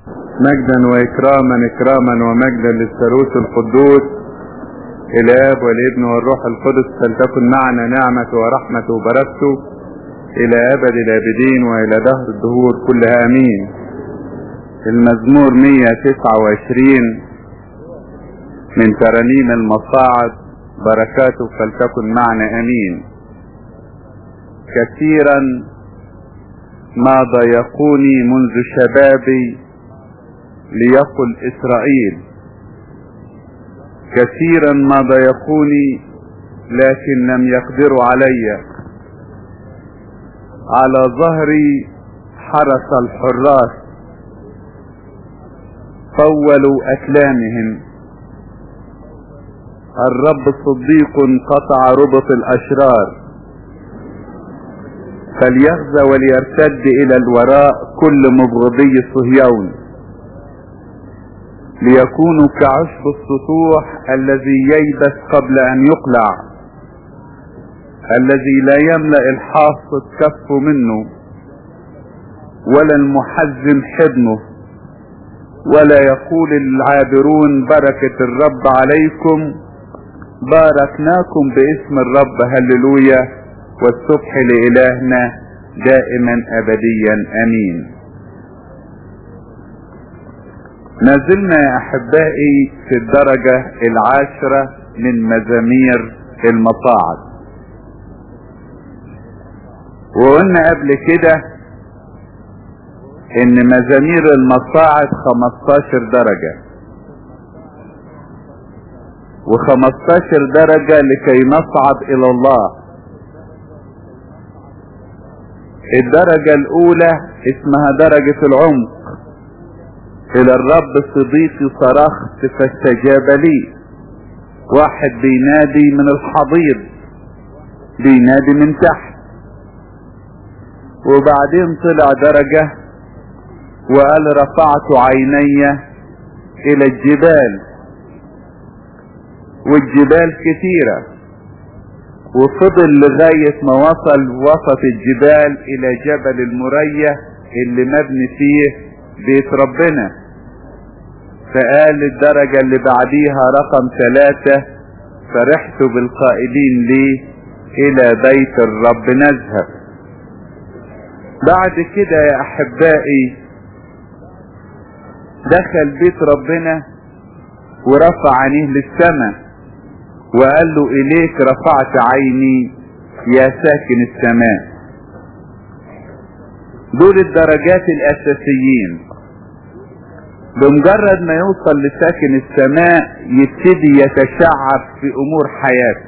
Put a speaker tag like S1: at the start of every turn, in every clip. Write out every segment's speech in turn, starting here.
S1: مجدا واكراما اكراما ومجدا للثالوث القدوس الاب والابن والروح القدس فلتكن معنا نعمة ورحمة وبركته الى ابد الابدين والى دهر الدهور كلها امين المزمور 129 من ترانيم المصاعد بركاته فلتكن معنا امين كثيرا ما ضايقوني منذ شبابي ليقل اسرائيل كثيرا ما ضايقوني لكن لم يقدروا علي على ظهري حرس الحراس طولوا اكلامهم الرب صديق قطع ربط الاشرار فليغزى وليرتد الى الوراء كل مبغضي صهيون ليكونوا كعشب السطوح الذي ييبس قبل ان يقلع الذي لا يملأ الحاصد كفه منه ولا المحزم حضنه ولا يقول العابرون بركة الرب عليكم باركناكم باسم الرب هللويا والصبح لإلهنا دائما أبديا أمين ما زلنا يا أحبائي في الدرجة العاشرة من مزامير المصاعد وقلنا قبل كده ان مزامير المصاعد 15 درجة و15 درجة لكي نصعد الى الله الدرجة الاولى اسمها درجة العمق الى الرب صديقي صرخت فاستجاب لي واحد بينادي من الحضيض بينادي من تحت وبعدين طلع درجة وقال رفعت عيني الى الجبال والجبال كثيرة وفضل لغاية ما وصل وسط الجبال الى جبل المرية اللي مبني فيه بيت ربنا فقال الدرجة اللي بعديها رقم ثلاثة فرحت بالقائلين لي الى بيت الرب نذهب بعد كده يا احبائي دخل بيت ربنا ورفع عينيه للسماء وقال له اليك رفعت عيني يا ساكن السماء دول الدرجات الاساسيين بمجرد ما يوصل لساكن السماء يبتدي يتشعب في امور حياته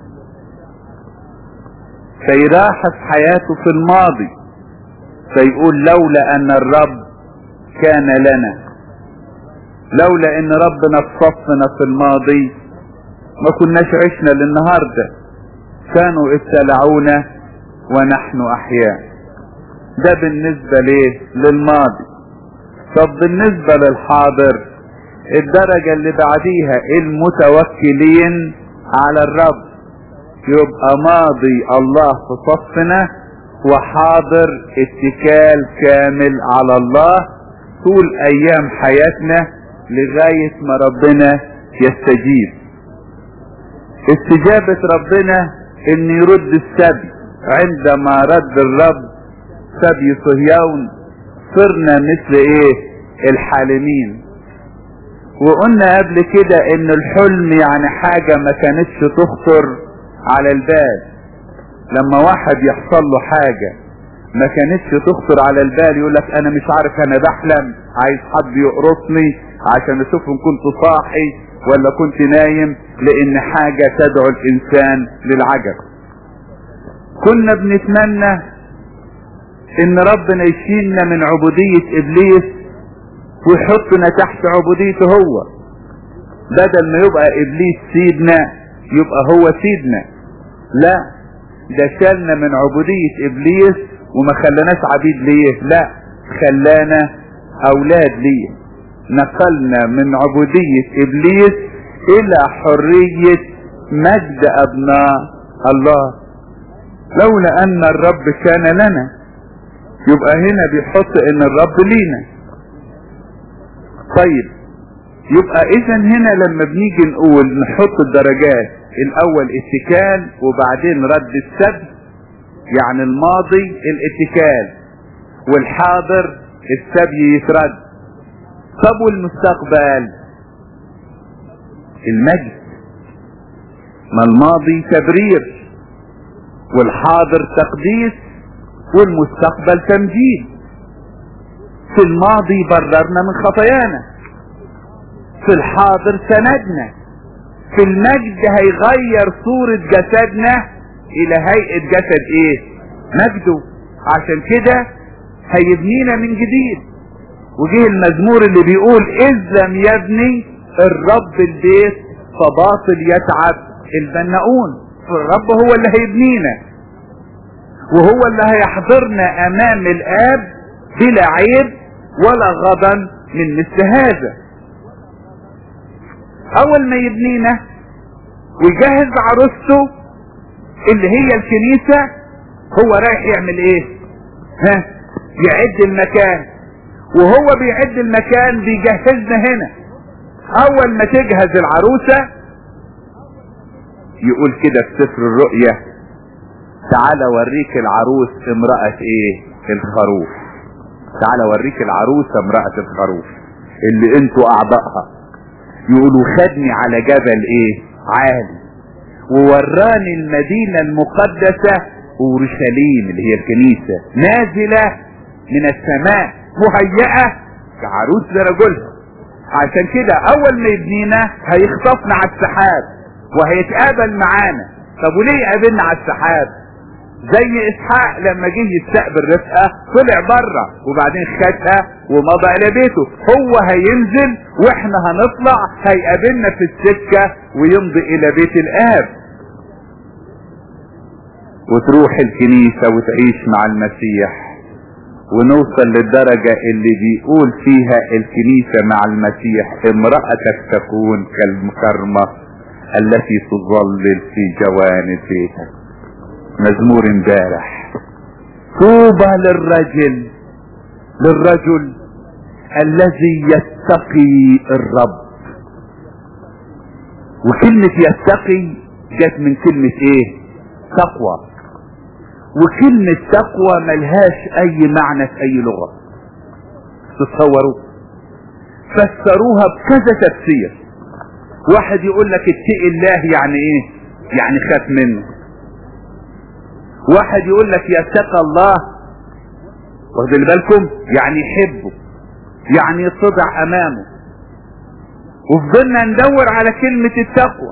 S1: فيلاحظ حياته في الماضي فيقول لولا ان الرب كان لنا لولا ان ربنا اصطفنا في الماضي ما كناش عشنا للنهاردة كانوا ابتلعونا ونحن احياء ده بالنسبة ليه للماضي طب بالنسبة للحاضر الدرجة اللي بعديها المتوكلين على الرب يبقى ماضي الله في صفنا وحاضر اتكال كامل على الله طول ايام حياتنا لغاية ما ربنا يستجيب استجابة ربنا ان يرد السبي عندما رد الرب سبي صهيون صرنا مثل ايه الحالمين وقلنا قبل كده ان الحلم يعني حاجة ما كانتش تخطر على البال لما واحد يحصل له حاجة ما كانتش تخطر على البال يقول لك انا مش عارف انا بحلم عايز حد يقرصني عشان اشوف ان كنت صاحي ولا كنت نايم لان حاجة تدعو الانسان للعجب كنا بنتمنى ان ربنا يشيلنا من عبودية ابليس ويحطنا تحت عبوديته هو بدل ما يبقى ابليس سيدنا يبقى هو سيدنا لا ده شالنا من عبودية ابليس وما خلاناش عبيد ليه لا خلانا اولاد ليه نقلنا من عبودية ابليس الى حرية مجد ابناء الله لولا ان الرب كان لنا يبقى هنا بيحط ان الرب لينا طيب يبقى اذا هنا لما بنيجي نقول نحط الدرجات الاول اتكال وبعدين رد السبب يعني الماضي الاتكال والحاضر السبي يترد طب والمستقبل المجد ما الماضي تبرير والحاضر تقديس والمستقبل تمجيد في الماضي بررنا من خطايانا في الحاضر سندنا في المجد هيغير صورة جسدنا الى هيئة جسد ايه مجده عشان كده هيبنينا من جديد وجه المزمور اللي بيقول اذ لم يبني الرب البيت فباطل يتعب البناؤون الرب هو اللي هيبنينا وهو اللي هيحضرنا امام الاب بلا عيب ولا غضن من مثل هذا اول ما يبنينا ويجهز عروسته اللي هي الكنيسة هو رايح يعمل ايه ها يعد المكان وهو بيعد المكان بيجهزنا هنا اول ما تجهز العروسة يقول كده في سفر الرؤية تعال اوريك العروس امرأة ايه الخروف تعال اوريك العروسة امرأة الخروف اللي انتوا اعضائها يقولوا خدني على جبل ايه عالي ووراني المدينة المقدسة اورشليم اللي هي الكنيسة نازلة من السماء مهيئة كعروس لرجلها عشان كده اول ما يبنينا هيخطفنا على السحاب وهيتقابل معانا طب وليه قابلنا على السحاب زي اسحاق لما جه يستقبل رفقه طلع بره وبعدين خدها ومضى الى بيته هو هينزل واحنا هنطلع هيقابلنا في السكه ويمضي الى بيت الاب وتروح الكنيسه وتعيش مع المسيح ونوصل للدرجة اللي بيقول فيها الكنيسة مع المسيح امرأتك تكون كالمكرمة التي تظلل في جوانب بيتك مزمور امبارح طوبى للرجل للرجل الذي يتقي الرب وكلمة يتقي جت من كلمة ايه تقوى وكلمة تقوى ملهاش اي معنى في اي لغة تتصوروا فسروها بكذا تفسير واحد يقول لك اتقي الله يعني ايه يعني خاف منه واحد يقول لك يتقى الله واخد بالكم يعني يحبه يعني يتضع امامه وفضلنا ندور على كلمة التقوى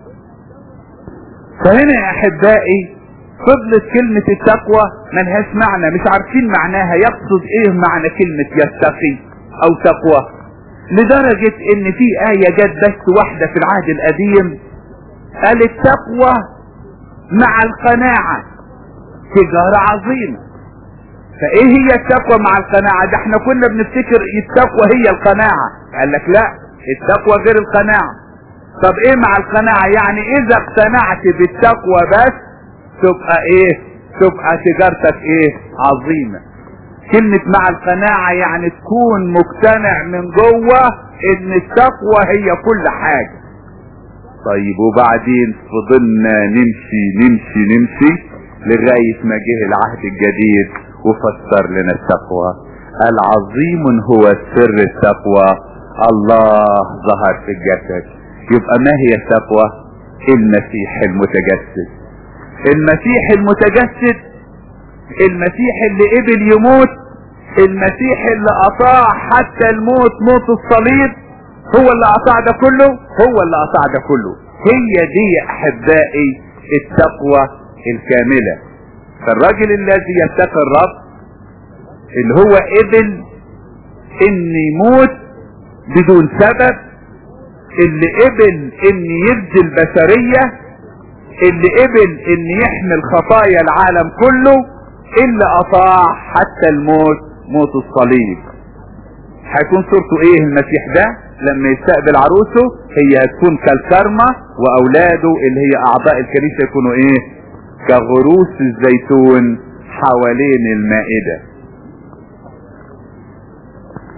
S1: فهنا يا احبائي فضلت كلمة التقوى ملهاش معنى مش عارفين معناها يقصد ايه معنى كلمة يتقي او تقوى لدرجة ان في آية جت بس واحدة في العهد القديم قال التقوى مع القناعة تجارة عظيمة فايه هي التقوى مع القناعة ده احنا كنا بنفتكر التقوى هي القناعة قال لك لا التقوى غير القناعة طب ايه مع القناعة يعني اذا اقتنعت بالتقوى بس تبقى ايه تبقى تجارتك ايه عظيمة كلمة مع القناعة يعني تكون مقتنع من جوه ان التقوى هي كل حاجة طيب وبعدين فضلنا نمشي نمشي نمشي لغاية ما جه العهد الجديد وفسر لنا التقوى قال عظيم هو سر التقوى الله ظهر في الجسد يبقى ما هي التقوى المسيح المتجسد المسيح المتجسد المسيح اللي قبل يموت المسيح اللي اطاع حتى الموت موت الصليب هو اللي اطاع ده كله هو اللي اطاع ده كله هي دي يا احبائي التقوى الكاملة فالراجل الذي يتقي الرب اللي هو قبل ان يموت بدون سبب اللي قبل ان يبذل البشرية اللي قبل ان يحمل خطايا العالم كله اللي اطاع حتى الموت موت الصليب هيكون صورته ايه المسيح ده لما يستقبل عروسه هي هتكون كالكرمة واولاده اللي هي اعضاء الكنيسة يكونوا ايه كغروس الزيتون حوالين المائدة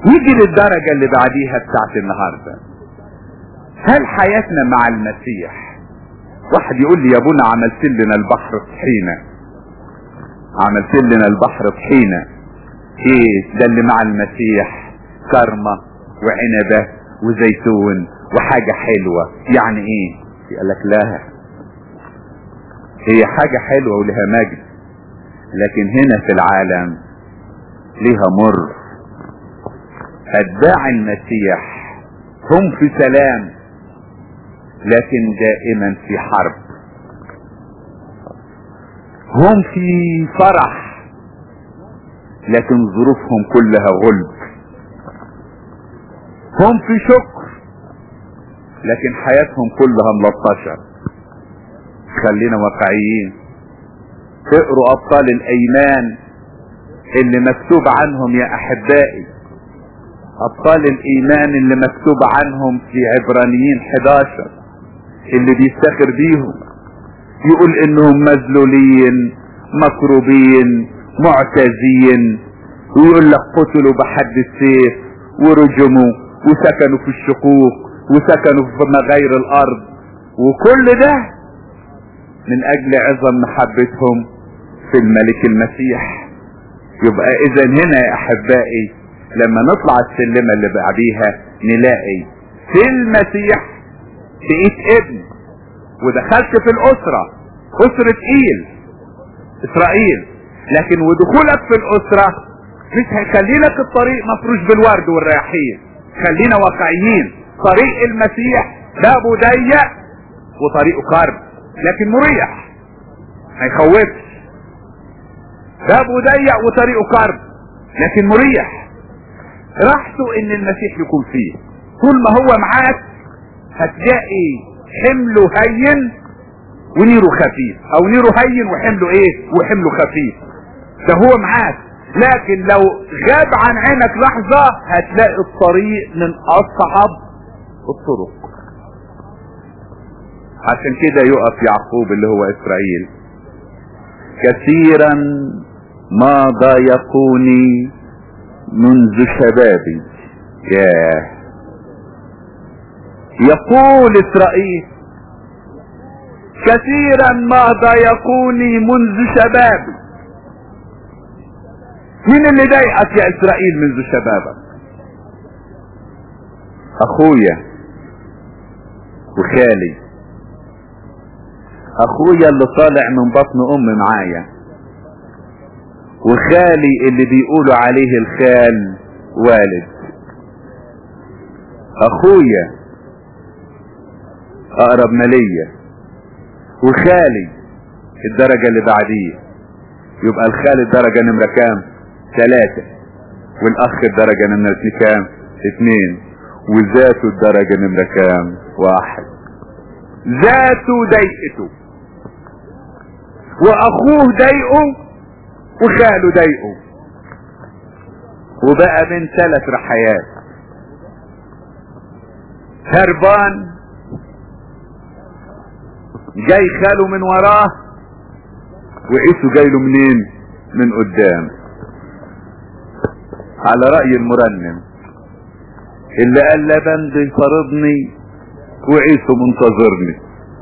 S1: نيجي للدرجة اللي بعديها بتاعت النهاردة هل حياتنا مع المسيح واحد يقول لي يا ابونا عملت لنا البحر طحينة عملت لنا البحر طحينة ايه ده اللي مع المسيح كرمة وعنبة وزيتون وحاجة حلوة يعني ايه يقول لك لا هي حاجة حلوة ولها مجد لكن هنا في العالم لها مر اتباع المسيح هم في سلام لكن دائما في حرب هم في فرح لكن ظروفهم كلها غلب هم في شكر لكن حياتهم كلها ملطشة خلينا واقعيين اقروا ابطال الايمان اللي مكتوب عنهم يا احبائي ابطال الايمان اللي مكتوب عنهم في عبرانيين 11 اللي بيفتخر بيهم يقول انهم مذلولين مكروبين معتزين ويقول لك قتلوا بحد السيف ورجموا وسكنوا في الشقوق وسكنوا في مغاير الارض وكل ده من اجل عظم محبتهم في الملك المسيح يبقى اذا هنا يا احبائي لما نطلع السلمة اللي بعديها نلاقي في المسيح بقيت ابن ودخلت في الاسرة اسرة ايل اسرائيل لكن ودخولك في الاسرة مش هيخلي لك الطريق مفروش بالورد والرياحين خلينا واقعيين طريق المسيح بابه ضيق وطريقه كرب لكن مريح ما يخوفش بابه ضيق وطريقه كرب لكن مريح راحته ان المسيح يكون فيه طول ما هو معاك هتلاقي حمله هين ونيره خفيف او نيره هين وحمله ايه وحمله خفيف ده هو معاك لكن لو غاب عن عينك لحظة هتلاقي الطريق من اصعب الطرق عشان كده يقف يعقوب اللي هو اسرائيل كثيرا ما ضايقوني منذ شبابي ياه يقول اسرائيل كثيرا ما ضايقوني منذ شبابي مين اللي ضايقك يا اسرائيل منذ شبابك اخويا وخالي اخويا اللي طالع من بطن ام معايا وخالي اللي بيقولوا عليه الخال والد اخويا اقرب مالية وخالي الدرجة اللي بعديه يبقى الخال الدرجة نمرة كام ثلاثة والاخ الدرجة نمرة كام اثنين وذاته الدرجة نمرة كام واحد ذاته ضيقته واخوه ضايقه وخاله ضايقه وبقى من ثلاث رحيات هربان جاي خاله من وراه وعيسو جاي له منين من قدام على رأي المرنم اللي قال لبند يطاردني وعيسو منتظرني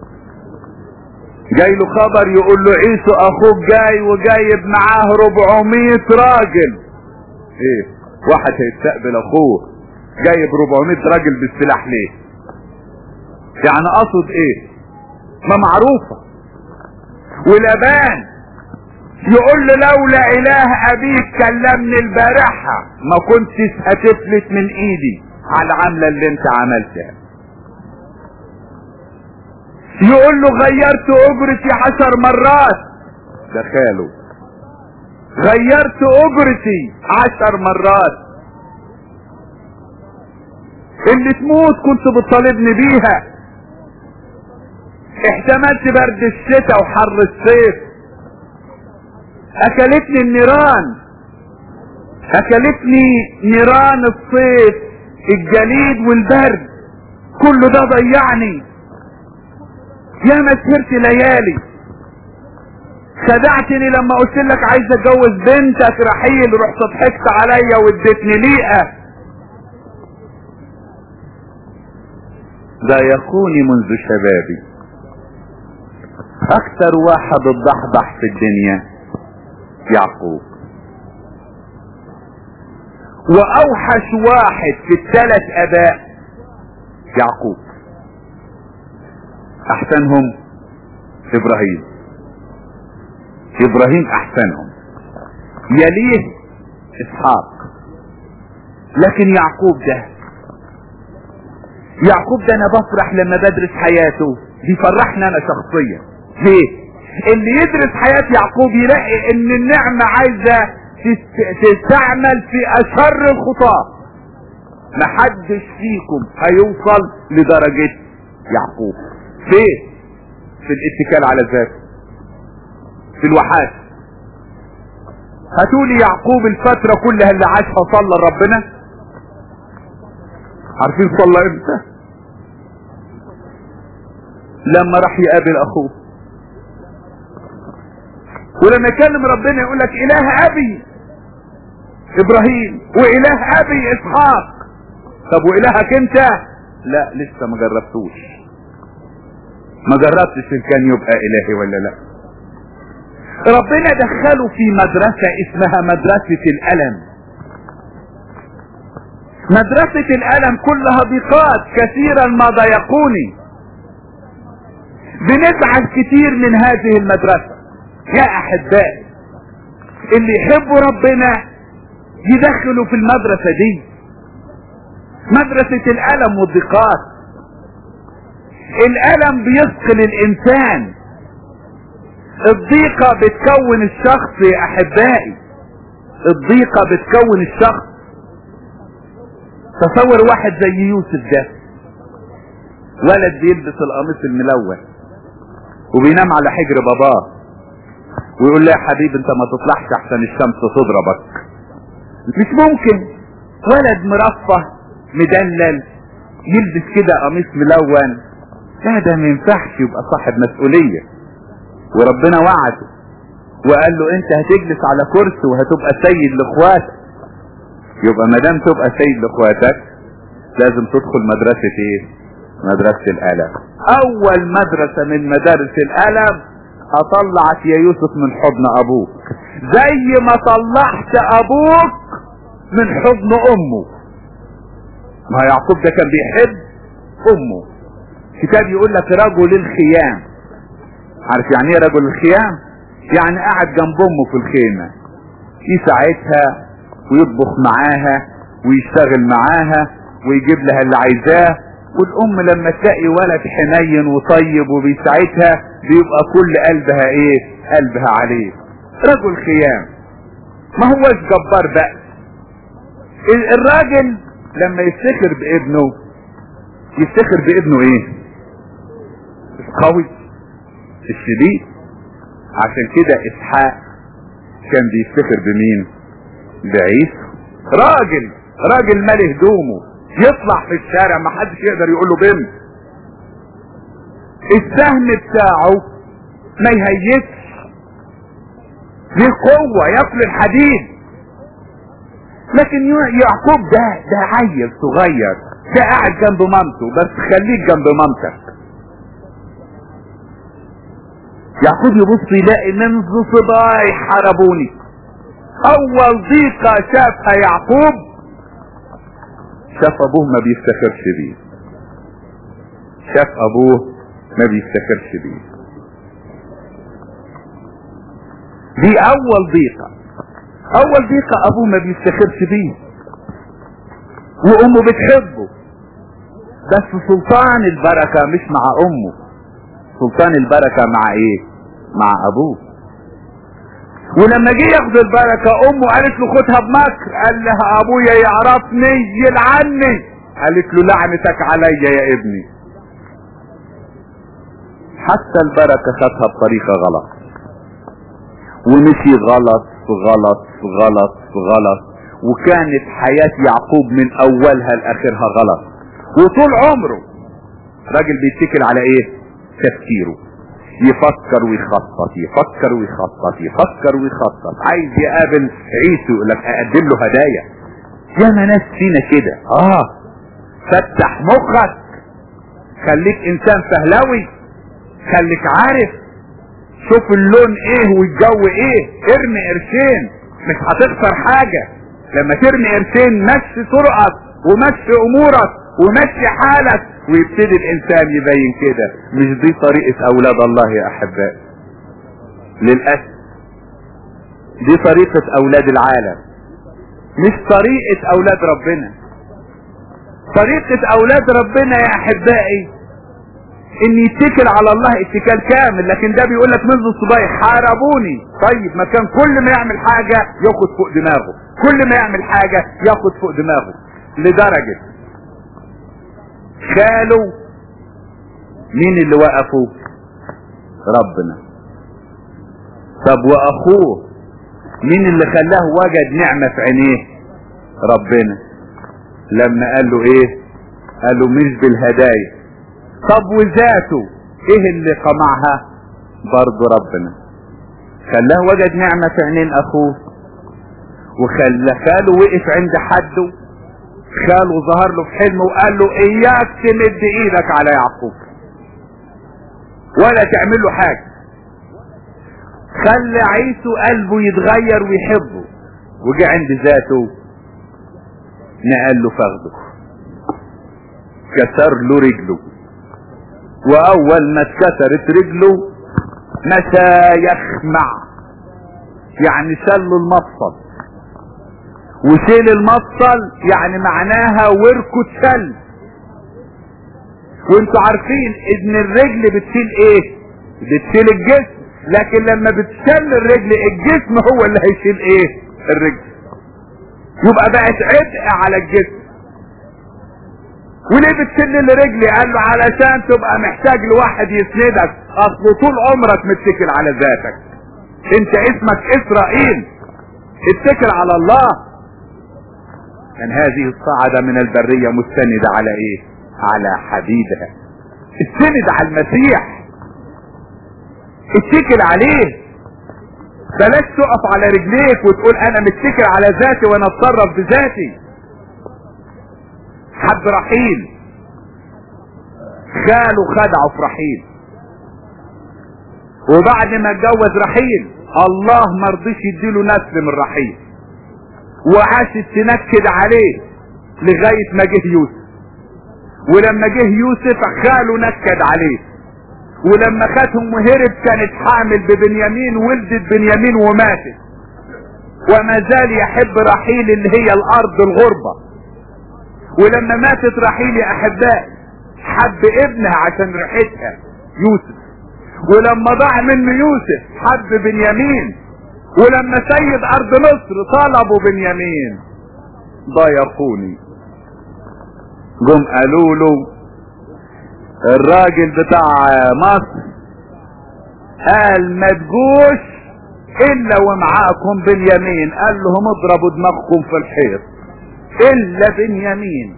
S1: جاي له خبر يقول له عيسو اخوك جاي وجايب معاه 400 راجل ايه واحد هيستقبل اخوه جايب 400 راجل بالسلاح ليه يعني قصد ايه ما معروفة ولبان يقول له لولا اله ابيك كلمني البارحة ما كنتش هتفلت من ايدي على العملة اللي انت عملتها يقول له غيرت اجرتي عشر مرات ده خاله غيرت اجرتي عشر مرات اللي تموت كنت بتطالبني بيها احتملت برد الشتاء وحر الصيف اكلتني النيران اكلتني نيران الصيف الجليد والبرد كل ده ضيعني يا ما سهرت ليالي خدعتني لما قلت لك عايز اتجوز بنتك رحيل رحت ضحكت عليا واديتني ليئة ضايقوني منذ شبابي اكتر واحد اتضحضح في الدنيا يعقوب واوحش واحد في الثلاث اباء يعقوب احسنهم ابراهيم ابراهيم احسنهم يليه اسحاق لكن يعقوب ده يعقوب ده انا بفرح لما بدرس حياته بيفرحني انا شخصيا ليه اللي يدرس حياة يعقوب يلاقي ان النعمة عايزة تستعمل في اشر الخطاة محدش فيكم هيوصل لدرجة يعقوب فين في الاتكال على الذات في الوحاش هتقولي يعقوب الفترة كلها اللي عاشها صلى ربنا عارفين صلى امتى لما راح يقابل اخوه ولما يكلم ربنا يقول لك اله ابي ابراهيم واله ابي اسحاق طب والهك انت لا لسه ما جربتوش ما جربتش ان كان يبقى الهي ولا لا ربنا دخله في مدرسة اسمها مدرسة الالم مدرسة الالم كلها ضيقات كثيرا ما ضايقوني بنزعل كتير من هذه المدرسة يا احبائي اللي يحبوا ربنا يدخلوا في المدرسة دي مدرسة الالم والضيقات الالم بيثقل الانسان الضيقة بتكون الشخص يا احبائي الضيقة بتكون الشخص تصور واحد زي يوسف ده ولد بيلبس القميص الملون وبينام على حجر باباه ويقول له يا حبيبي انت ما تطلعش احسن الشمس تضربك مش ممكن ولد مرفه مدلل يلبس كده قميص ملون لا ده ما ينفعش يبقى صاحب مسؤولية وربنا وعده وقال له انت هتجلس على كرسي وهتبقى سيد لاخواتك يبقى ما دام تبقى سيد لاخواتك لازم تدخل مدرسة ايه مدرسة الالم اول مدرسة من مدارس الالم اطلعك يا يوسف من حضن ابوك زي ما طلعت ابوك من حضن امه ما يعقوب ده كان بيحب امه كتاب يقول لك رجل الخيام عارف يعني ايه رجل الخيام يعني قاعد جنب امه في الخيمة يساعدها ويطبخ معاها ويشتغل معاها ويجيب لها اللي عايزاه والام لما تلاقي ولد حنين وطيب وبيساعدها بيبقى كل قلبها ايه قلبها عليه رجل خيام ما هوش جبار بقى الراجل لما يفتخر بابنه يفتخر بابنه ايه قوي الشديد عشان كده اسحاق كان بيفتخر بمين بعيسى راجل راجل مالي هدومه يطلع في الشارع ما حدش يقدر يقول له بم السهم بتاعه ما يهيتش ليه قوة ياكل الحديد لكن يعقوب ده ده عيل صغير ده قاعد جنب مامته بس خليك جنب مامتك يعقوب يبص يلاقي من صباي حاربوني اول ضيقة شافها يعقوب شاف ابوه ما بيفتخرش بيه شاف ابوه ما بيفتخرش بيه دي اول ضيقة اول ضيقة ابوه ما بيفتخرش بيه وامه بتحبه بس سلطان البركة مش مع امه سلطان البركة مع ايه مع ابوه ولما جه ياخد البركة امه قالت له خدها بمكر قال لها ابويا يعرفني يلعني قالت له لعنتك عليا يا ابني حتى البركة خدها بطريقة غلط ومشي غلط في غلط في غلط في غلط وكانت حياة يعقوب من اولها لاخرها غلط وطول عمره راجل بيتكل على ايه تفكيره يفكر ويخطط يفكر ويخطط يفكر ويخطط عايز يقابل عيسو يقول لك اقدم له هدايا ياما ناس فينا كده اه فتح مخك خليك انسان فهلوي خليك عارف شوف اللون ايه والجو ايه ارمي قرشين مش هتخسر حاجة لما ترمي قرشين مشي طرقك ومشي امورك ومشي حالك ويبتدي الانسان يبين كده مش دي طريقة اولاد الله يا احبائي للاسف دي طريقة اولاد العالم مش طريقة اولاد ربنا طريقة اولاد ربنا يا احبائي ان يتكل على الله اتكال كامل لكن ده بيقول لك منذ الصباح حاربوني طيب ما كان كل ما يعمل حاجة ياخد فوق دماغه كل ما يعمل حاجة ياخد فوق دماغه لدرجة خاله مين اللي وقفوا ربنا طب واخوه مين اللي خلاه وجد نعمة في عينيه ربنا لما قال له ايه قال له مش بالهدايا طب وذاته ايه اللي قمعها برضه ربنا خلاه وجد نعمة في عينين اخوه وخلى خاله وقف عند حده خاله ظهر له في حلمه وقال له اياك تمد ايدك على يعقوب ولا تعمل له حاجة خلى عيسو قلبه يتغير ويحبه وجه عند ذاته نقل له فخده كسر له رجله واول ما اتكسرت رجله مشى يخمع يعني شل المفصل وشيل المفصل يعني معناها وركه اتشل وانتوا عارفين ان الرجل بتشيل ايه بتشيل الجسم لكن لما بتشل الرجل الجسم هو اللي هيشيل ايه الرجل يبقى بقت عبء على الجسم وليه بتشل الرجل قال له علشان تبقى محتاج لواحد يسندك اصل طول عمرك متكل على ذاتك انت اسمك اسرائيل اتكل على الله كان هذه الصعدة من البرية مستندة على ايه على حبيبها استند على المسيح اتكل عليه بلاش تقف على رجليك وتقول انا متكل على ذاتي وانا اتصرف بذاتي حب رحيل خاله خدعه في رحيل وبعد ما اتجوز رحيل الله ما رضيش يديله نسل من رحيل وعاشت تنكد عليه لغاية ما جه يوسف ولما جه يوسف خاله نكد عليه ولما خدهم وهرب كانت حامل ببنيامين ولدت بنيامين وماتت وما زال يحب رحيل اللي هي الارض الغربة ولما ماتت رحيل يا احباء حب ابنها عشان ريحتها يوسف ولما ضاع منه يوسف حب بنيامين ولما سيد ارض مصر طلبوا بنيامين ضايقوني جم قالوا له الراجل بتاع مصر قال ما تجوش الا ومعاكم بنيامين قال لهم اضربوا دماغكم في الحيط الا بنيامين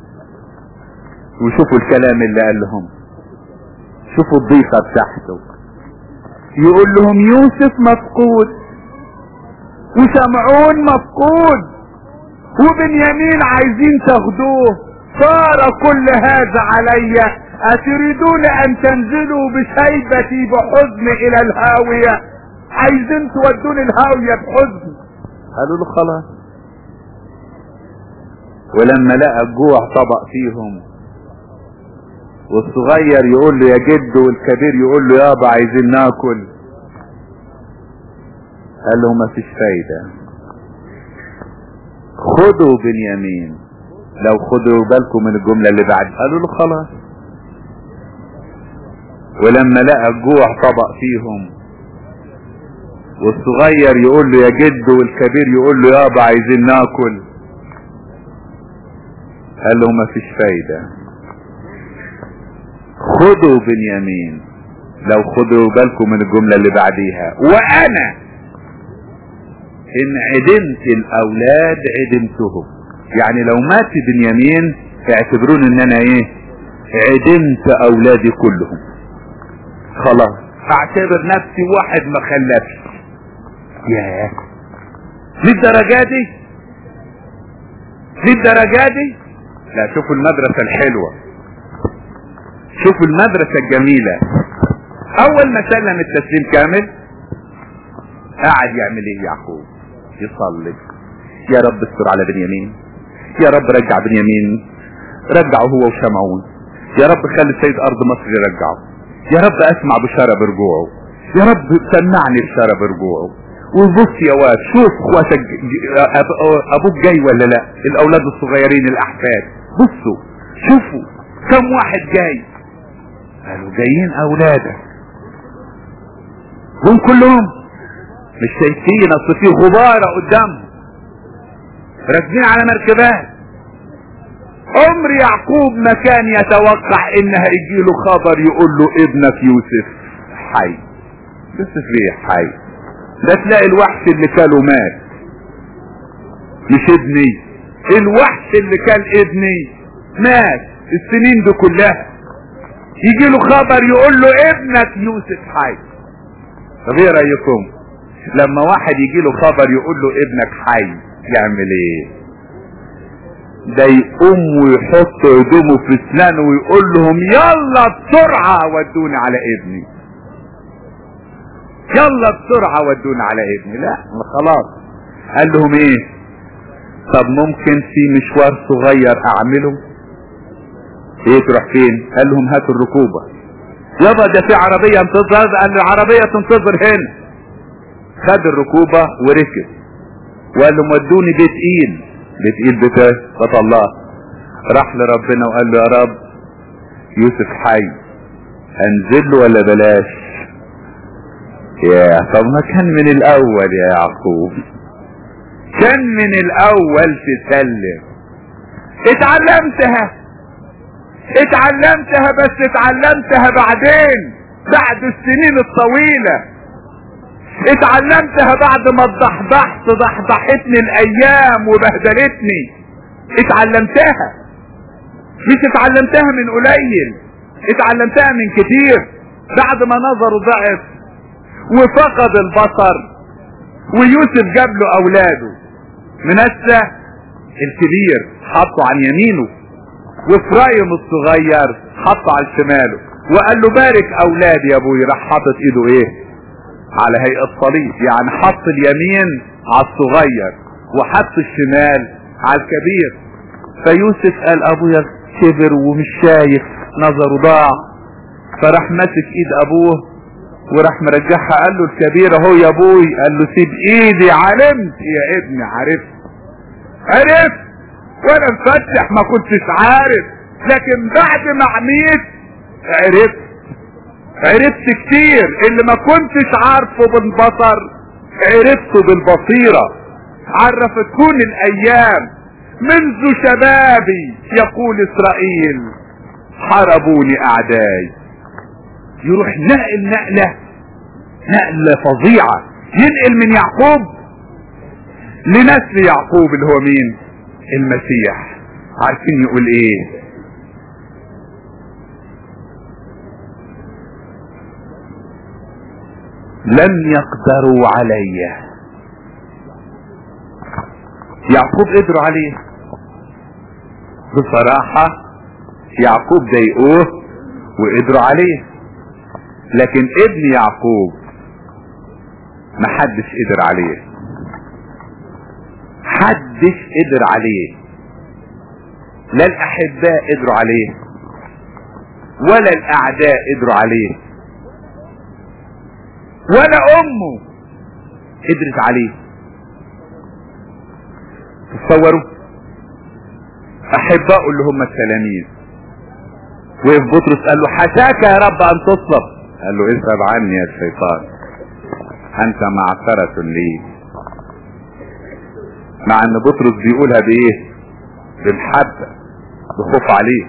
S1: وشوفوا الكلام اللي قال لهم شوفوا الضيقة بتاعته يقول لهم يوسف مفقود وشمعون مفقود وبنيامين عايزين تاخدوه صار كل هذا علي اتريدون ان تنزلوا بشيبتي بحزن الى الهاوية عايزين تودوني الهاوية بحزن قالوا له خلاص ولما لقى الجوع طبق فيهم والصغير يقول له يا جد والكبير يقول له يابا عايزين ناكل قال له ما فيش فايدة خدوا بنيامين لو خدوا بالكم من الجملة اللي بعد قالوا له خلاص ولما لقى الجوع طبق فيهم والصغير يقول له يا جد والكبير يقول له يابا عايزين ناكل قال له ما فيش فايدة خدوا بنيامين لو خدوا بالكم من الجملة اللي بعديها وانا ان عدمت الاولاد عدمتهم يعني لو مات بنيامين اعتبرون ان انا ايه عدمت اولادي كلهم خلاص اعتبر نفسي واحد ما خلفش ياه للدرجة دي للدرجة دي لا شوفوا المدرسة الحلوة شوفوا المدرسة الجميلة اول ما سلم التسليم كامل قاعد يعمل ايه يعقوب يصلي يا رب استر على بنيامين يا رب رجع بنيامين رجعه هو وشمعون يا رب خلي سيد ارض مصر يرجعه يا رب اسمع بشارة برجوعه يا رب سمعني بشارة برجوعه وبص يا واد شوف اخواتك ابوك جاي ولا لا الاولاد الصغيرين الاحفاد بصوا شوفوا كم واحد جاي قالوا جايين اولادك هم كلهم مش شايفين اصل في غبارة قدامهم راكبين على مركبات عمر يعقوب ما كان يتوقع انها يجيله خبر يقول له ابنك يوسف حي يوسف ليه حي ده تلاقي الوحش اللي كاله مات مش ابني الوحش اللي كان ابني مات السنين دي كلها يجي له خبر يقول له ابنك يوسف حي طب ايه رايكم لما واحد يجي له خبر يقول له ابنك حي يعمل ايه ده يقوم ويحط هدومه في اسنانه ويقول لهم يلا بسرعة ودوني على ابني يلا بسرعة ودوني على ابني لا خلاص قال لهم ايه طب ممكن في مشوار صغير اعمله ايه تروح فين قال لهم هاتوا الركوبة يابا ده في عربية انتظر قال له العربية تنتظر هنا خد الركوبة وركب وقال لهم ودوني بيت ايل بيت ايل بتاعي فطلاه راح لربنا وقال له يا رب يوسف حي انزل له ولا بلاش يا طب ما كان من الاول يا يعقوب كان من الاول تسلم اتعلمتها اتعلمتها بس اتعلمتها بعدين بعد السنين الطويلة اتعلمتها بعد ما اتضحضحت ضحضحتني الايام وبهدلتني اتعلمتها مش اتعلمتها من قليل اتعلمتها من كتير بعد ما نظره ضعف وفقد البصر ويوسف جاب له اولاده منسى الكبير حطه عن يمينه وفرايم الصغير حطه على شماله وقال له بارك اولادي يا ابوي راح حاطط ايده ايه على هيئة صليب يعني حط اليمين على الصغير وحط الشمال على الكبير فيوسف قال ابويا كبر ومش شايف نظره ضاع فراح ماسك ايد ابوه وراح مرجعها قال له الكبير اهو يا ابوي قال له سيب ايدي علمت يا ابني عرفت عرفت وانا مفتح ما كنتش عارف لكن بعد ما عميت عرفت عرفت كتير اللي ما كنتش عارفه بالبصر عرفته بالبصيرة عرفتكون الايام منذ شبابي يقول اسرائيل حاربوني اعدائي يروح نقل نقلة نقلة فظيعة ينقل من يعقوب لنسل يعقوب اللي هو مين المسيح عارفين يقول ايه لم يقدروا علي يعقوب قدروا عليه بصراحة يعقوب ضايقوه وقدروا عليه لكن ابن يعقوب محدش قدر عليه حدش قدر عليه لا الاحباء قدروا عليه ولا الاعداء قدروا عليه ولا امه قدرت عليه تصوروا احباء اللي هم التلاميذ وقف بطرس قال له حشاك يا رب ان تصلب قال له اذهب عني يا شيطان انت معثرة لي مع ان بطرس بيقولها بايه بمحبة بخوف عليه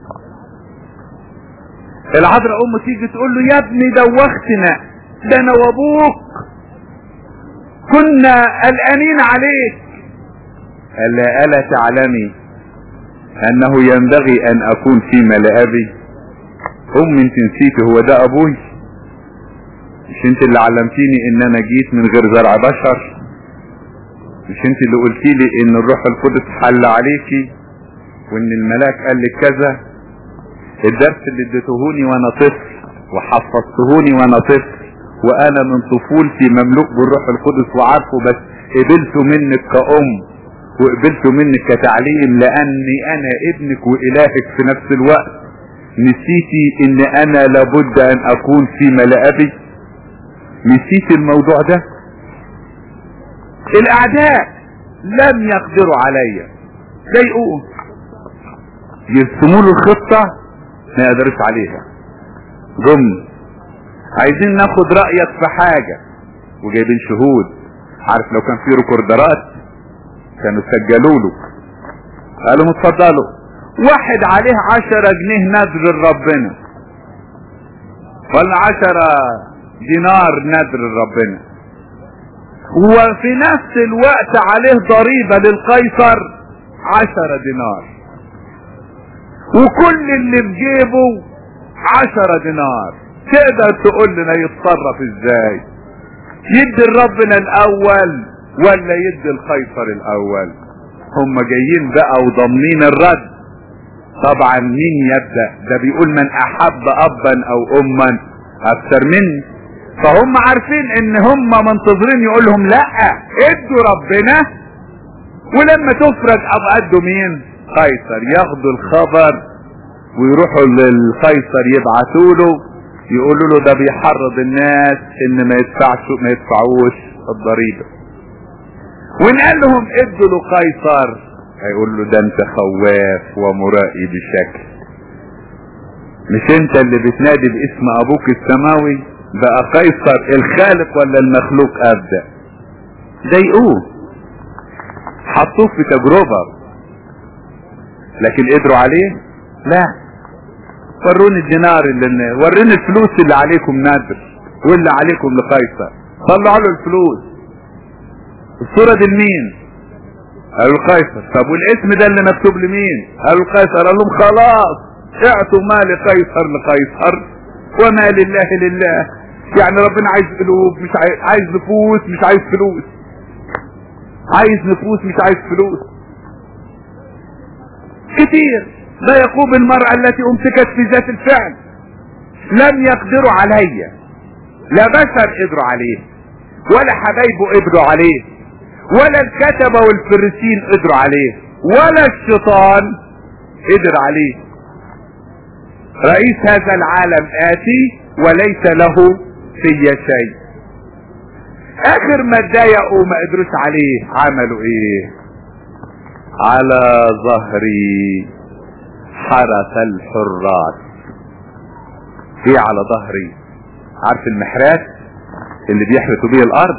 S1: العذراء امه تيجي تقول له يا ابني دوختنا ده انا وابوك كنا قلقانين عليك قال لها الا تعلمي انه ينبغي ان اكون في ملابي ام انت نسيتي هو ده ابوي مش انت اللي علمتيني ان انا جيت من غير زرع بشر مش انت اللي قلتي لي ان الروح القدس حل عليكي وان الملاك قال لك كذا الدرس اللي اديتهوني وانا طفل وحفظتهوني وانا طفل وانا من طفولتي مملوك بالروح القدس وعارفه بس قبلته منك كأم وقبلته منك كتعليم لاني انا ابنك والهك في نفس الوقت نسيتي ان انا لابد ان اكون في ملأبي نسيت الموضوع ده الاعداء لم يقدروا عليا ضايقوه يرسموا له الخطة ما يقدرش عليها جم عايزين ناخد رأيك في حاجة وجايبين شهود عارف لو كان في ريكوردرات كانوا سجلوا له قالوا اتفضلوا واحد عليه عشرة جنيه نذر لربنا ولا عشرة دينار نذر لربنا وفي نفس الوقت عليه ضريبة للقيصر عشرة دينار وكل اللي في جيبه عشرة دينار تقدر تقول لنا يتصرف ازاي يدي ربنا الاول ولا يدي القيصر الاول هم جايين بقى وضامنين الرد طبعا مين يبدأ ده بيقول من احب ابا او اما اكثر مني فهم عارفين ان هم منتظرين يقول لهم لا ادوا ربنا ولما تفرج ابقى ادوا مين قيصر ياخدوا الخبر ويروحوا للقيصر يبعثوا له يقولوا له ده بيحرض الناس ان ما يدفعش ما يدفعوش الضريبه وان قال لهم ادوا له قيصر هيقول له ده انت خواف ومرائي بشكل مش انت اللي بتنادي باسم ابوك السماوي بقى قيصر الخالق ولا المخلوق ابدا ضايقوه حطوه في تجربه لكن قدروا عليه لا وروني الدينار اللي وروني الفلوس اللي عليكم نادر واللي عليكم لقيصر طلعوا له الفلوس الصورة دي لمين قالوا القيصر طب والاسم ده اللي مكتوب لمين قالوا القيصر قال لهم خلاص اعطوا ما لقيصر لقيصر وما لله لله يعني ربنا عايز قلوب مش عايز, عايز نفوس مش عايز فلوس عايز نفوس مش عايز فلوس كتير لا يقوم المرأة التي امسكت في ذات الفعل لم يقدروا علي لا بشر قدروا عليه ولا حبايبه قدروا عليه ولا الكتبة والفرسين قدروا عليه ولا الشيطان قدر عليه رئيس هذا العالم آتي وليس له في شيء اخر ما اتضايقوا ما قدروش عليه عملوا ايه على ظهري حرس الحراس ايه على ظهري عارف المحراس اللي بيحرسوا بيه الارض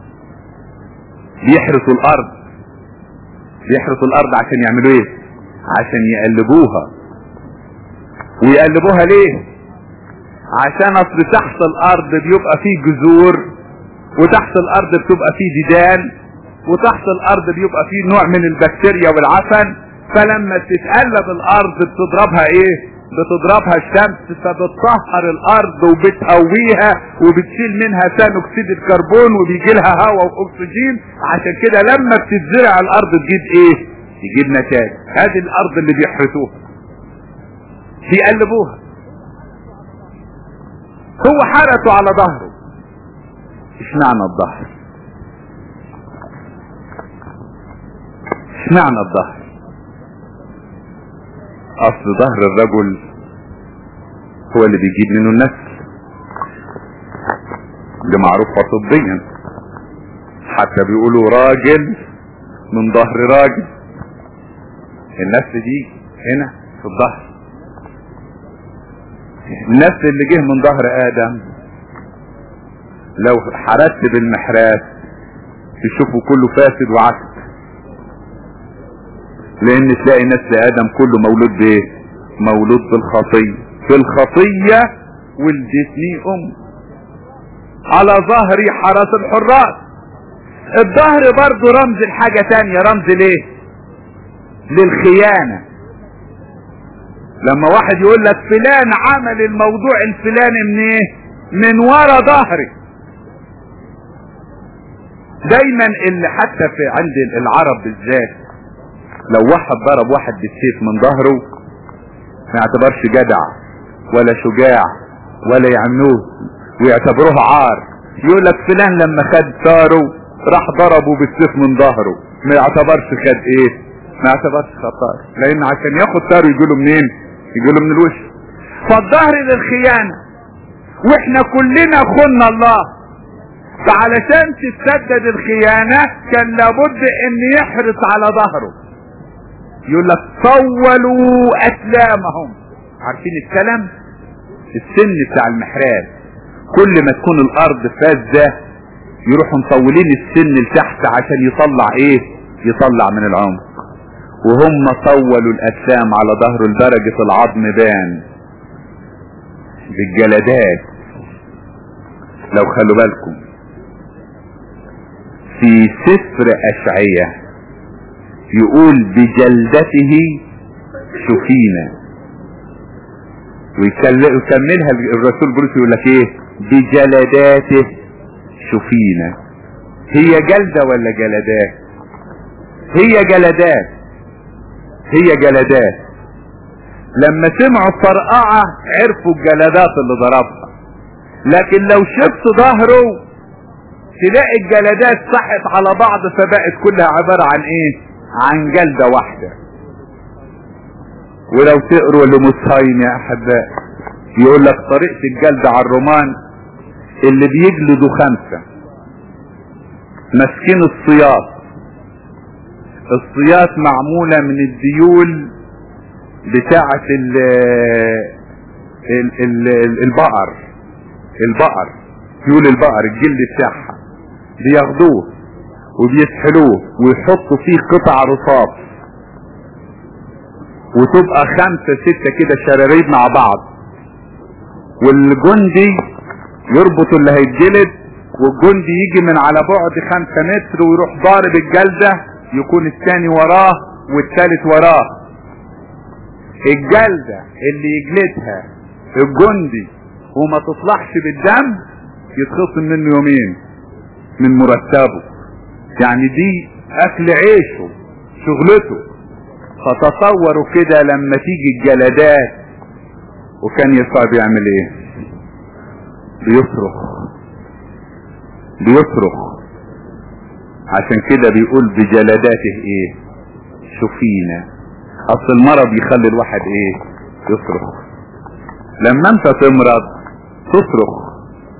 S1: بيحرسوا الارض بيحرسوا الارض عشان يعملوا ايه عشان يقلبوها ويقلبوها ليه عشان اصل تحت الارض بيبقى فيه جذور وتحت الارض بتبقى فيه ديدان وتحت الارض بيبقى فيه نوع من البكتيريا والعفن فلما تتقلب الارض بتضربها ايه بتضربها الشمس فبتطهر الارض وبتقويها وبتشيل منها ثاني اكسيد الكربون وبيجي لها هواء واكسجين عشان كده لما بتتزرع الارض تجيب ايه تجيب نتائج هذه الارض اللي بيحرسوها بيقلبوها هو حرسه على ظهره اشمعنى الظهر اشمعنى الظهر اصل ظهر الرجل هو اللي بيجيب منه النسل ده معروف طبيا حتى بيقولوا راجل من ظهر راجل النسل دي هنا في الظهر النسل اللي جه من ظهر ادم لو حرست بالمحراس تشوفوا كله فاسد وعكس لان تلاقي نسل ادم كله مولود بايه مولود بالخطية في الخطية ولدتني ام على ظهري حرس الحراس الظهر برضو رمز الحاجة تانية رمز ليه للخيانة لما واحد يقول لك فلان عمل الموضوع الفلاني من ايه من ورا ظهري دايما اللي حتى في عند العرب بالذات لو واحد ضرب واحد بالسيف من ظهره ما يعتبرش جدع ولا شجاع ولا يعملوه ويعتبروه عار يقول لك فلان لما خد ثاره راح ضربه بالسيف من ظهره ما يعتبرش خد ايه ما يعتبرش خطار لان عشان ياخد ثاره يجيله منين يجيله من الوش فالظهر للخيانة واحنا كلنا خنا الله فعلشان تتسدد الخيانة كان لابد ان يحرص على ظهره يقول لك طولوا اسلامهم عارفين السلم السن بتاع المحراب كل ما تكون الارض فازة يروحوا مطولين السن لتحت عشان يطلع ايه يطلع من العمق وهم طولوا الاسلام على ظهره لدرجة العظم بان بالجلدات لو خلوا بالكم في سفر اشعية يقول بجلدته شفينا ويكملها الرسول بولس يقول لك ايه بجلداته شفينا هي جلدة ولا جلدات هي جلدات هي جلدات لما سمعوا الطرقعة عرفوا الجلدات اللي ضربها لكن لو شفت ظهره تلاقي الجلدات صحت على بعض فبقت كلها عبارة عن ايه عن جلدة واحدة ولو تقروا لمصهين يا احباء يقول لك طريقة الجلد على الرومان اللي بيجلدوا خمسة ماسكين الصياط الصياط معمولة من الديول بتاعة ال ال ال البقر البقر ديول البقر الجلد بتاعها بياخدوه وبيسحلوه ويحطوا فيه قطع رصاص وتبقى خمسة ستة كده شراريب مع بعض والجندي يربط اللي هيتجلد والجندي يجي من على بعد خمسة متر ويروح ضارب الجلدة يكون الثاني وراه والثالث وراه الجلدة اللي يجلدها الجندي وما تطلعش بالدم يتخصم منه يومين من مرتبه يعني دي اكل عيشه شغلته فتصوروا كده لما تيجي الجلدات وكان يسوع بيعمل ايه بيصرخ بيصرخ عشان كده بيقول بجلداته ايه شفينا اصل المرض يخلي الواحد ايه يصرخ لما انت تمرض تصرخ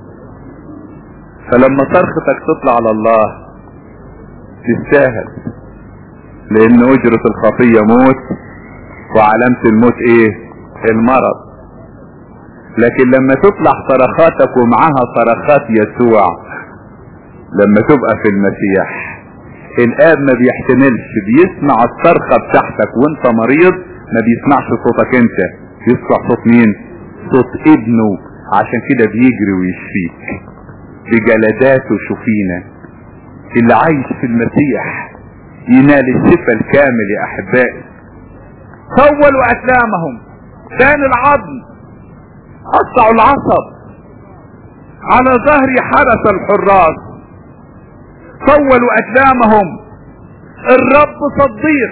S1: فلما صرختك تطلع على الله تستاهل لان اجرة الخطية موت وعلامة الموت ايه المرض لكن لما تطلع صرخاتك ومعها صرخات يسوع لما تبقى في المسيح الاب ما بيحتملش بيسمع الصرخة بتاعتك وانت مريض ما بيسمعش صوتك انت بيسمع صوت مين صوت ابنه عشان كده بيجري ويشفيك بجلداته شفينا اللي عايش في المسيح ينال الشفاء الكامل يا احبائي طولوا اسلامهم كان العظم قطعوا العصب على ظهر حرس الحراس طولوا اسلامهم الرب صديق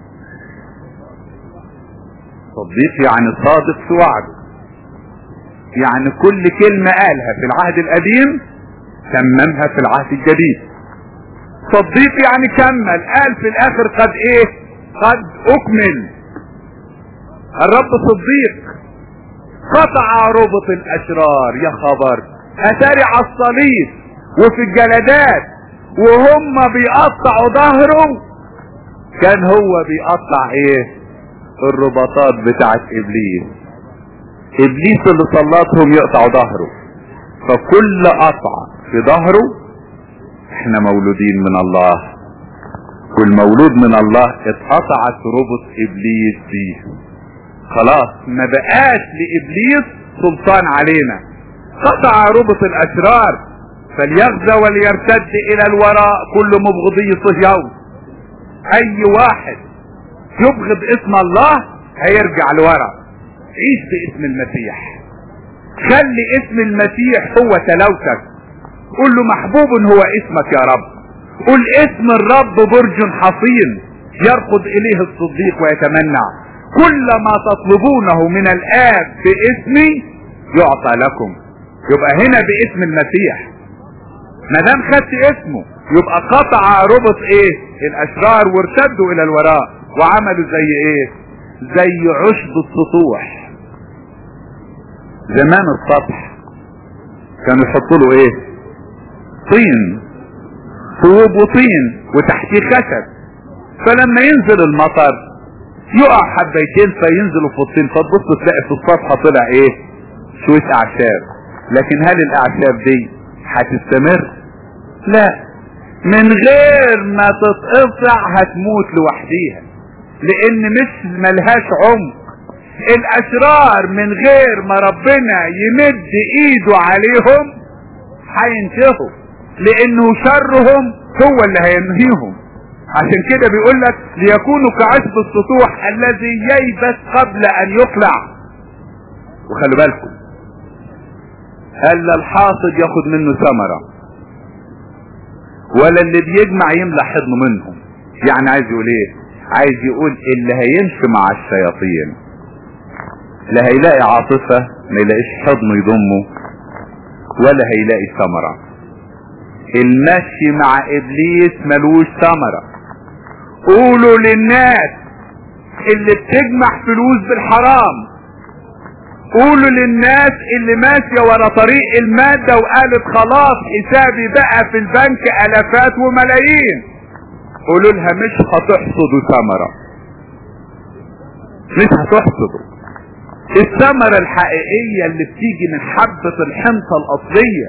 S1: صديق يعني صادق في وعده يعني كل كلمة قالها في العهد القديم تممها في العهد الجديد صديق يعني كمل قال في الاخر قد ايه قد اكمل الرب صديق قطع ربط الاشرار يا خبر اتاري على الصليب وفي الجلدات وهم بيقطعوا ظهره كان هو بيقطع ايه الرباطات بتاعت ابليس ابليس اللي سلطهم يقطع ظهره فكل قطع في ظهره احنا مولودين من الله والمولود من الله اتقطعت ربط ابليس فيه خلاص ما بقاش لابليس سلطان علينا قطع ربط الاشرار فليغزى وليرتد الى الوراء كل مبغضي صهيون اي واحد يبغض اسم الله هيرجع لورا عيش باسم المسيح خلي اسم المسيح هو تلاوتك قول له محبوب هو اسمك يا رب قل اسم الرب برج حصين يرقد اليه الصديق ويتمنع كل ما تطلبونه من الآب باسمي يعطى لكم يبقى هنا باسم المسيح ما دام خدت اسمه يبقى قطع ربط ايه الاشرار وارتدوا الى الوراء وعملوا زي ايه زي عشب السطوح زمان السطح كانوا يحطوا له ايه طين طوب وطين وتحتيه خشب فلما ينزل المطر يقع حبيتين فينزلوا في الطين فتبص تلاقي في السطح طلع ايه شوية اعشاب لكن هل الاعشاب دي هتستمر لا من غير ما تتقطع هتموت لوحديها لان مش ملهاش عمق الاشرار من غير ما ربنا يمد ايده عليهم هينتهوا لانه شرهم هو اللي هينهيهم عشان كده بيقول لك ليكونوا كعشب السطوح الذي ييبس قبل ان يقلع وخلوا بالكم الا الحاصد ياخد منه ثمرة ولا اللي بيجمع يملى حضنه منهم يعني عايز يقول ايه عايز يقول اللي هيمشي مع الشياطين لا هيلاقي عاطفة ما يلاقيش حضنه يضمه ولا هيلاقي ثمرة المشي مع ابليس ملوش ثمرة قولوا للناس اللي بتجمع فلوس بالحرام قولوا للناس اللي ماشية ورا طريق المادة وقالت خلاص حسابي بقى في البنك الافات وملايين قولوا لها مش هتحصدوا ثمرة مش هتحصدوا الثمرة الحقيقية اللي بتيجي من حبة الحنطة الأصلية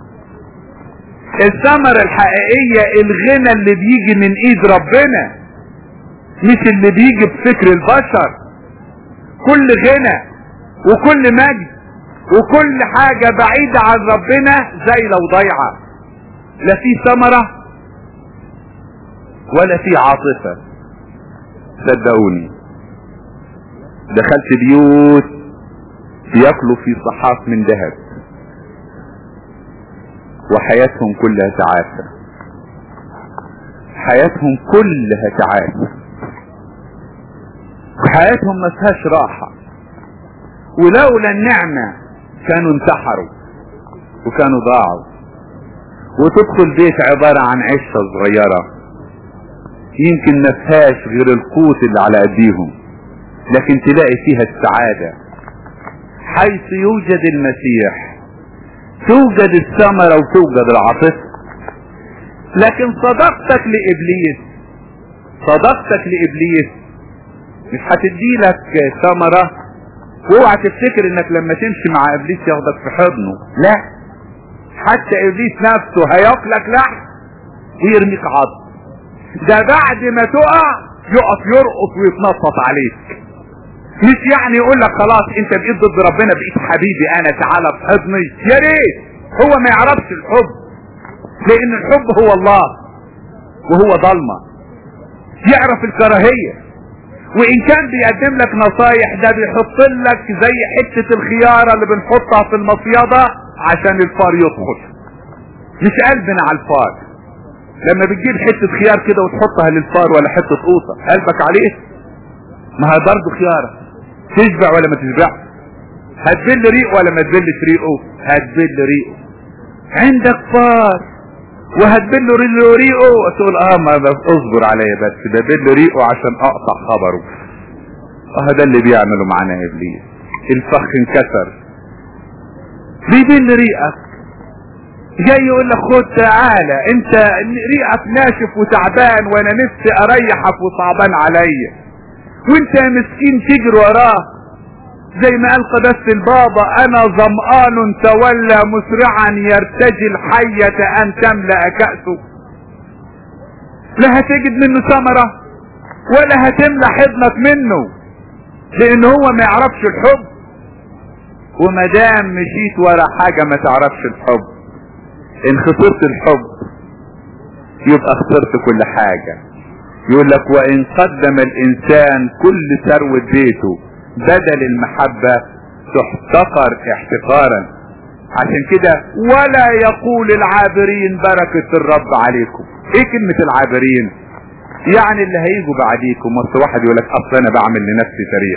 S1: الثمرة الحقيقية الغنى اللي بيجي من ايد ربنا مش اللي بيجي بفكر البشر كل غنى وكل مجد وكل حاجة بعيدة عن ربنا زي لو ضيعة لا في ثمرة ولا في عاطفة صدقوني دخلت بيوت بياكلوا في صحاف من ذهب وحياتهم كلها تعاسة حياتهم كلها تعاسة حياتهم ما فيهاش راحة ولولا النعمة كانوا انتحروا وكانوا ضاعوا وتدخل بيت عبارة عن عشة صغيرة يمكن ما فيهاش غير القوت اللي على ايديهم لكن تلاقي فيها السعادة حيث يوجد المسيح توجد الثمرة وتوجد العاطفة لكن صداقتك لإبليس صداقتك لإبليس مش هتدي لك ثمرة واوعى تفتكر انك لما تمشي مع ابليس ياخدك في حضنه لا حتى ابليس نفسه هياكلك لحم ويرميك عظم ده بعد ما تقع يقف يرقص ويتنطط عليك مش يعني يقول لك خلاص انت بقيت ضد ربنا بقيت حبيبي انا تعالى في حضني يا ريت هو ما يعرفش الحب لان الحب هو الله وهو ضلمة يعرف الكراهية وان كان بيقدم لك نصايح ده بيحط لك زي حتة الخيارة اللي بنحطها في المصيدة عشان الفار يدخل مش قلبنا على الفار لما بتجيب حتة خيار كده وتحطها للفار ولا حتة قوطة قلبك عليه ما هي برضه خيارة تشبع ولا ما تشبعش هتبل ريقه ولا ما تبلش ريقه هتبل ريقه عندك فار وهتبل ريقه تقول اه ما اصبر عليا بس ببل ريقه عشان اقطع خبره اه ده اللي بيعمله معانا ابليس الفخ انكسر بيبل ريقك جاي يقول لك خد تعالى انت ريقك ناشف وتعبان وانا نفسي اريحك وصعبان عليا وانت يا مسكين تجري وراه زي ما قال قداسة البابا انا ظمآن تولى مسرعا يرتجي الحية ان تملأ كأسه لا هتجد منه ثمرة ولا هتملى حضنك منه لان هو ما يعرفش الحب وما دام مشيت ورا حاجة ما تعرفش الحب ان خسرت الحب يبقى خسرت كل حاجة يقول لك وان قدم الانسان كل ثروة بيته بدل المحبة تحتقر احتقارا عشان كده ولا يقول العابرين بركة الرب عليكم ايه كلمة العابرين يعني اللي هيجوا بعديكم بس واحد يقول لك اصل انا بعمل لنفسي تاريخ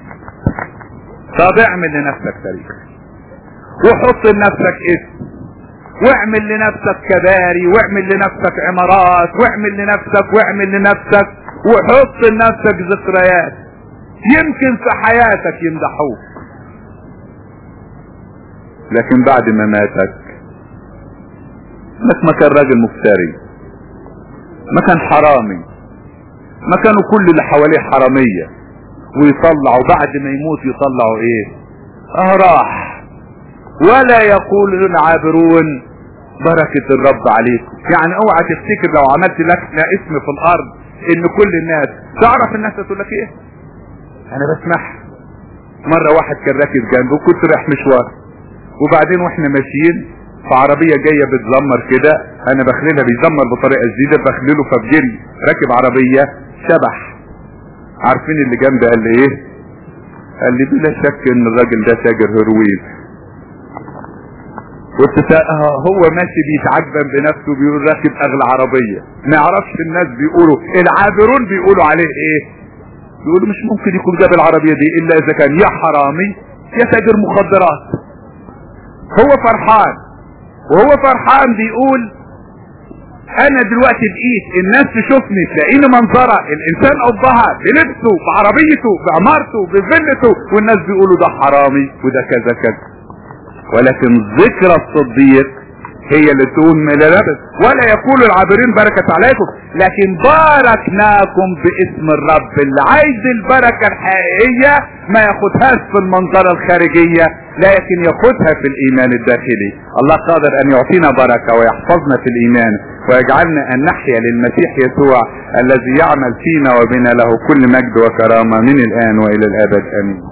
S1: طب اعمل لنفسك تاريخ وحط لنفسك اسم واعمل لنفسك كباري واعمل لنفسك عمارات واعمل لنفسك واعمل لنفسك وحط لنفسك ذكريات يمكن في حياتك يمدحوك لكن بعد ما ماتك انك ما كان راجل مفتري ما كان حرامي ما كانوا كل اللي حواليه حرامية ويطلعوا بعد ما يموت يطلعوا ايه اه راح ولا يقول العابرون بركة الرب عليكم يعني اوعى تفتكر لو عملت لك اسم في الارض ان كل الناس تعرف الناس تقول لك ايه انا بسمعها مرة واحد كان راكب جنبه وكنت رايح مشوار وبعدين واحنا ماشيين في عربية جاية بتزمر كده انا بخللها بيزمر بطريقة جديدة بخلله فبجري راكب عربية شبح عارفين اللي جنبي قال لي ايه قال لي بلا شك ان الراجل ده تاجر هيروين واتفاقها هو ماشي بيتعجبن بنفسه بيقول راكب اغلى عربية ما يعرفش الناس بيقولوا العابرون بيقولوا عليه ايه بيقولوا مش ممكن يكون جاب العربية دي الا اذا كان يا حرامي يا تاجر مخدرات هو فرحان وهو فرحان بيقول انا دلوقتي بقيت الناس تشوفني تلاقيني منظرة الانسان قضها بلبسه بعربيته بعمارته بفيلته والناس بيقولوا ده حرامي وده كذا كذا ولكن ذكرى الصديق هي اللي تقول من لبس ولا يقول العابرين بركة عليكم لكن باركناكم باسم الرب اللي عايز البركة الحقيقية ما ياخدهاش في المنظرة الخارجية لكن ياخدها في الايمان الداخلي الله قادر ان يعطينا بركة ويحفظنا في الايمان ويجعلنا ان نحيا للمسيح يسوع الذي يعمل فينا وبنا له كل مجد وكرامة من الان والى الابد امين